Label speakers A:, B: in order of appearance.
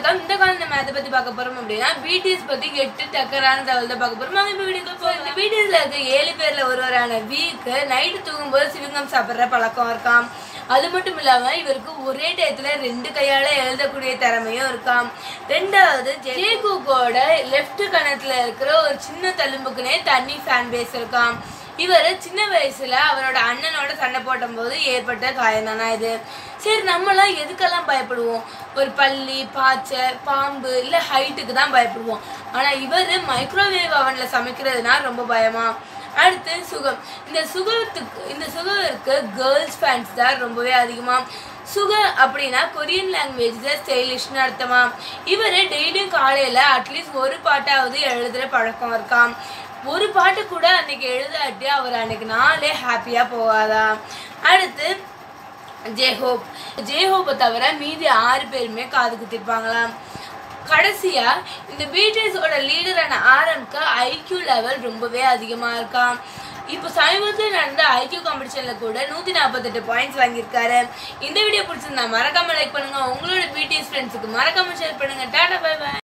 A: வணக்கம் இந்த காலம் நம்ம எதை பத்தி பார்க்க போறோம் அப்படின்னா பிடிஎஸ் பத்தி எட்டு டக்கரான தகவல் தான் பார்க்க போறோம் வாங்க இப்ப வீடியோக்கு போகலாம் இந்த பிடிஎஸ்ல இருக்க ஏழு பேர்ல ஒருவரான வீக்கு நைட்டு தூங்கும்போது சிவங்கம் சாப்பிடுற பழக்கம் இருக்காம் அது மட்டும் இல்லாம இவருக்கு ஒரே டயத்துல ரெண்டு கையால எழுதக்கூடிய திறமையும் இருக்காம் ரெண்டாவது ஜேகுகோட லெஃப்ட் கணத்துல இருக்கிற ஒரு சின்ன தழும்புக்குனே தண்ணி ஃபேன் பேஸ் இருக்காம் இவர் சின்ன வயசுல அவரோட அண்ணனோட சண்டை போடும்போது ஏற்பட்ட காயம் தானா இது சரி நம்மளாம் எதுக்கெல்லாம் பயப்படுவோம் ஒரு பள்ளி பாய்ச்ச பாம்பு இல்ல ஹைட்டுக்கு தான் பயப்படுவோம் ஆனா இவர் மைக்ரோவேவ் அவன்ல சமைக்கிறதுனா ரொம்ப பயமா அடுத்து சுகம் இந்த சுகத்துக்கு இந்த சுகருக்கு கேர்ள்ஸ் ஃபேன்ஸ் தான் ரொம்பவே அதிகமா சுக அப்படின்னா கொரியன் லாங்குவேஜ்ல ஸ்டைலிஷ்னு அர்த்தமா இவர் டெய்லியும் காலையில அட்லீஸ்ட் ஒரு பாட்டாவது எழுதுற பழக்கம் இருக்காம் ஒரு பாட்டு கூட அன்னைக்கு எழுதாட்டி அவர் அன்னைக்கு நாளே ஹாப்பியா போகாதா அடுத்து ஜேஹோப் ஜேஹோப்பை தவிர மீதி ஆறு பேருமே காது குத்திருப்பாங்களாம் கடைசியா இந்த பிடிஎஸோட லீடரான ஆரம்க்கு ஐக்யூ லெவல் ரொம்பவே அதிகமா இருக்காம் இப்போ சமீபத்தில் நடந்த ஐக்யூ காம்படிஷன்ல கூட நூத்தி நாற்பத்தெட்டு பாயிண்ட்ஸ் வாங்கியிருக்காரு இந்த வீடியோ பிடிச்சிருந்தா மறக்காம லைக் பண்ணுங்க உங்களோட பிடிஎஸ் ஃப்ரெண்ட்ஸுக்கு மறக்காம ஷேர் பண்ணுங்க டாடா பை பை